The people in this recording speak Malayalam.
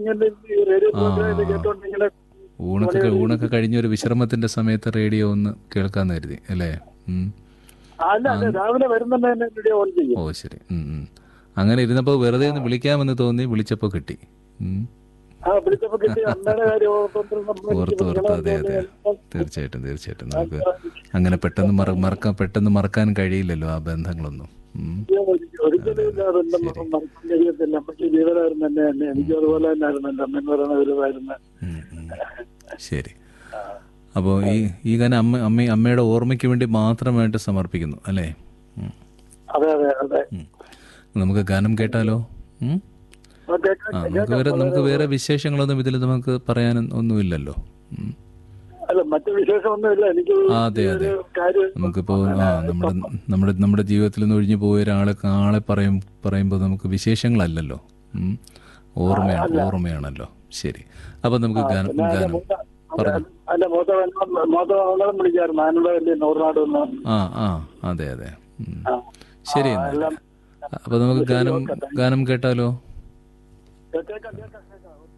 ഇങ്ങനെ ഈ റേഡിയോ പ്രോഗ്രാം ഇത് കേട്ടോണ്ട് ഇങ്ങനെ ഊണൊക്കെ ഊണൊക്കെ കഴിഞ്ഞ ഒരു വിശ്രമത്തിന്റെ സമയത്ത് റേഡിയോ ഒന്ന് കേൾക്കാന്ന് കരുതി അല്ലേ ഉം. അല്ല അല്ല രാവിലെ വരുന്നുണ്ട് തന്നെ റേഡിയോ ഓൺ ചെയ്യും ഓ ശരി ഉം, ഉം. അങ്ങനെ ഇരുന്നപ്പോൾ വെറുതെ ഒന്ന് വിളിക്കാമെന്ന് തോന്നി വിളിച്ചപ്പോൾ കിട്ടി ഉം. ആ വിളിച്ചപ്പോ കിട്ടിയ അമ്മയുടെ കാര്യം ഓർത്തോണ്ട് നമ്മൾ എനിക്ക് ഓർത്ത് ഓർത്ത് വിളിക്കണം അതെ അതെ എന്ന് തീർച്ചയായിട്ടും തീർച്ചയായിട്ടും നമുക്ക് അങ്ങനെ പെട്ടെന്ന് മറ മറക്കാൻ പെട്ടെന്ന് മറക്കാൻ കഴിയില്ലല്ലോ ആ ബന്ധങ്ങളൊന്നും ഉം. ഒരിക്കലും- ഒരിക്കലും ഇല്ല ബന്ധം മറക്കാൻ കഴിയത്തില്ല അമ്മയ്ക്ക് ജീവനായിരുന്നു തന്നെ തന്നെ എനിക്കും അതുപോലെ തന്നെ ആയിരുന്നു എന്റെ അമ്മ എന്ന് പറയുന്ന ഒരുതായിരുന്നു ഉം, ഉം. ശരി അപ്പോൾ ഈ ഈ ഗാനം അമ്മ അമ്മ അമ്മയുടെ ഓർമ്മയ്ക്ക് വേണ്ടി മാത്രമായിട്ട് സമർപ്പിക്കുന്നു അല്ലേ ഉം. അതെ അതെ അതെ ഉം. നമുക്ക് ഗാനം കേട്ടാലോ ഉം? അപ്പൊ കേൾക്കാൻ- ആ നമുക്ക് വേറെ നമുക്ക് വേറെ വിശേഷങ്ങളൊന്നും ഇതിൽ നമുക്ക് പറയാൻ ഒന്നുമില്ലല്ലോ ഉം. അല്ല മറ്റു വിശേഷമൊന്നുമില്ല എനിക്ക് ആ, അതെ, അതെ. ഒരു കാര്യം നമുക്കിപ്പോൾ ആ നമ്മുടെ നമ്മുടെ നമ്മുടെ ജീവിതത്തിൽ നിന്ന് ഒഴിഞ്ഞു പോയ ഒരാളെ ആളെ പറയും പറയുമ്പോൾ നമുക്ക് വിശേഷങ്ങളല്ലല്ലോ ഉം. ഓർമ്മയാണ് ഓർമ്മയാണല്ലോ ശരി അപ്പം നമുക്ക് ഗാനം ഗാനം പറഞ്ഞു അല്ല മൂത്ത മൂത്ത മകളും വിളിക്കായിരുന്നു ആനുള്ളതല്ലേ നൂറിനാട് ഒന്ന് ആ ആ അതെ അതെ ഉം. ആ. ശരി ആ, എന്നാൽ എല്ലാം അപ്പം നമുക്ക് ഗാനം ഗാനം കേട്ടാലോ കേൾക്കാം കേൾക്കാം കേൾക്കാം